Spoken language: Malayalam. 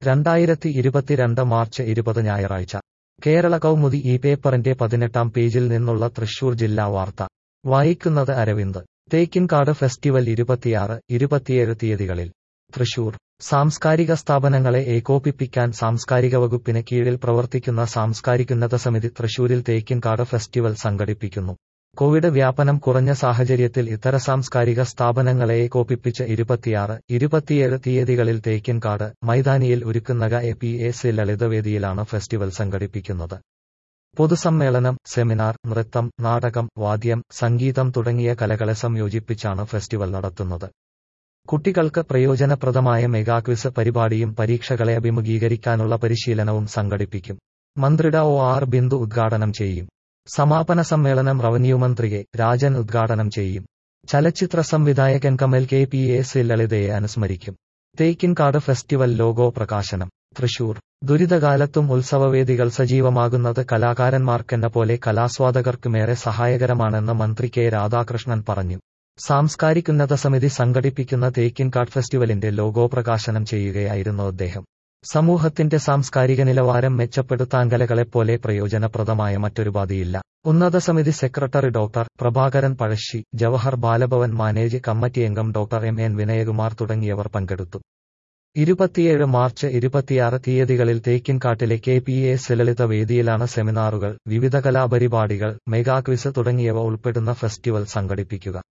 രണ്ടായിരത്തി ഇരുപത്തിരണ്ട് മാർച്ച് ഇരുപത് ഞായറാഴ്ച കേരള കൗമുദി ഈ പേപ്പറിന്റെ പതിനെട്ടാം പേജിൽ നിന്നുള്ള തൃശൂർ ജില്ലാ വാർത്ത വായിക്കുന്നത് അരവിന്ദ് തേക്കിൻകാട് ഫെസ്റ്റിവൽ ഇരുപത്തിയാറ് ഇരുപത്തിയേഴ് തീയതികളിൽ തൃശൂർ സാംസ്കാരിക സ്ഥാപനങ്ങളെ ഏകോപിപ്പിക്കാൻ സാംസ്കാരിക വകുപ്പിന് കീഴിൽ പ്രവർത്തിക്കുന്ന സാംസ്കാരികുന്നത സമിതി തൃശൂരിൽ തേക്കിൻകാട് ഫെസ്റ്റിവൽ സംഘടിപ്പിക്കുന്നു കോവിഡ് വ്യാപനം കുറഞ്ഞ സാഹചര്യത്തിൽ ഇതര സാംസ്കാരിക സ്ഥാപനങ്ങളെ ഏകോപിപ്പിച്ച് ഇരുപത്തിയാറ് ഇരുപത്തിയേഴ് തീയതികളിൽ തേക്കിൻകാട് മൈതാനിയിൽ ഒരുക്കുന്നക എ പി എ സി ലളിതവേദിയിലാണ് ഫെസ്റ്റിവൽ സംഘടിപ്പിക്കുന്നത് പൊതുസമ്മേളനം സെമിനാർ നൃത്തം നാടകം വാദ്യം സംഗീതം തുടങ്ങിയ കലകളെ സംയോജിപ്പിച്ചാണ് ഫെസ്റ്റിവൽ നടത്തുന്നത് കുട്ടികൾക്ക് പ്രയോജനപ്രദമായ മെഗാക്വിസ് പരിപാടിയും പരീക്ഷകളെ അഭിമുഖീകരിക്കാനുള്ള പരിശീലനവും സംഘടിപ്പിക്കും മന്ത്രിട ഒ ആർ ബിന്ദു ഉദ്ഘാടനം ചെയ്യും സമാപന സമ്മേളനം റവന്യൂ മന്ത്രി കെ രാജൻ ഉദ്ഘാടനം ചെയ്യും ചലച്ചിത്ര സംവിധായകൻ Kamal K P A C ലളിതയെ അനുസ്മരിക്കും തേക്കിൻകാട് ഫെസ്റ്റിവൽ ലോഗോ പ്രകാശനം തൃശൂർ ദുരിതകാലത്തും ഉത്സവവേദികൾ സജീവമാകുന്നത് കലാകാരന്മാർക്കെന്ന പോലെ കലാസ്വാദകർക്കുമേറെ സഹായകരമാണെന്ന് മന്ത്രി കെ രാധാകൃഷ്ണൻ പറഞ്ഞു സാംസ്കാരികുന്നത സമിതി സംഘടിപ്പിക്കുന്ന തേക്കിൻകാട് ഫെസ്റ്റിവലിന്റെ ലോഗോ പ്രകാശനം ചെയ്യുകയായിരുന്നു അദ്ദേഹം സമൂഹത്തിന്റെ സാംസ്കാരിക നിലവാരം മെച്ചപ്പെടുത്താൻ കലകളെപ്പോലെ പ്രയോജനപ്രദമായ മറ്റൊരുപാധിയില്ല ഉന്നത സമിതി secretary doctor Prabhakaran Pazhassi Jawahar Balabhavan manage committee അംഗം ഡോക്ടർ എം എൻ വിനയകുമാർ തുടങ്ങിയവർ പങ്കെടുത്തു ഇരുപത്തിയേഴ് മാർച്ച് ഇരുപത്തിയാറ് തീയതികളിൽ തേക്കിൻകാട്ടിലെ കെ പി എ ലളിത വേദിയിലാണ് സെമിനാറുകൾ വിവിധ കലാപരിപാടികൾ മെഗാക്വിസ് തുടങ്ങിയവ ഉൾപ്പെടുന്ന ഫെസ്റ്റിവൽ സംഘടിപ്പിക്കുക